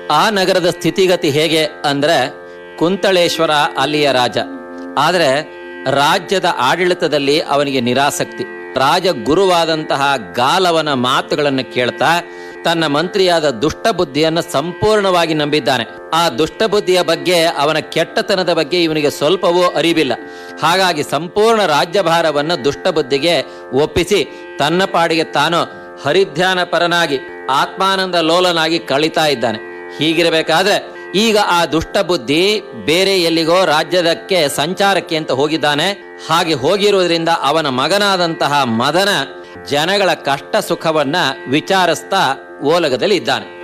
ಆ ನಗರದ ಸ್ಥಿತಿಗತಿ ಹೇಗೆ ಅಂದ್ರೆ ಕುಂತಳೇಶ್ವರ ಅಲ್ಲಿಯ ರಾಜ ಆದರೆ ರಾಜ್ಯದ ಆಡಳಿತದಲ್ಲಿ ಅವನಿಗೆ ನಿರಾಸಕ್ತಿ ರಾಜ ಗುರುವಾದಂತಹ ಗಾಲವನ ಮಾತುಗಳನ್ನು ಕೇಳ್ತಾ ತನ್ನ ಮಂತ್ರಿಯಾದ ದುಷ್ಟ ಬುದ್ಧಿಯನ್ನು ಸಂಪೂರ್ಣವಾಗಿ ನಂಬಿದ್ದಾನೆ ಆ ದುಷ್ಟ ಬುದ್ಧಿಯ ಬಗ್ಗೆ ಅವನ ಕೆಟ್ಟತನದ ಬಗ್ಗೆ ಇವನಿಗೆ ಸ್ವಲ್ಪವೂ ಅರಿವಿಲ್ಲ ಹಾಗಾಗಿ ಸಂಪೂರ್ಣ ರಾಜ್ಯಭಾರವನ್ನು ದುಷ್ಟ ಬುದ್ಧಿಗೆ ಒಪ್ಪಿಸಿ ತನ್ನ ಪಾಡಿಗೆ ತಾನು ಹರಿಧ್ಯಾನ ಪರನಾಗಿ ಆತ್ಮಾನಂದ ಲೋಲನಾಗಿ ಕಳಿತಾ ಇದ್ದಾನೆ ಹೀಗಿರಬೇಕಾದ್ರೆ ಈಗ ಆ ದುಷ್ಟ ಬುದ್ಧಿ ಬೇರೆ ಎಲ್ಲಿಗೋ ರಾಜ್ಯದಕ್ಕೆ ಸಂಚಾರಕ್ಕೆ ಅಂತ ಹೋಗಿದ್ದಾನೆ ಹಾಗೆ ಹೋಗಿರುವುದರಿಂದ ಅವನ ಮಗನಾದಂತಹ ಮದನ ಜನಗಳ ಕಷ್ಟ ಸುಖವನ್ನ ವಿಚಾರಿಸ್ತಾ ಓಲಗದಲ್ಲಿ ಇದ್ದಾನೆ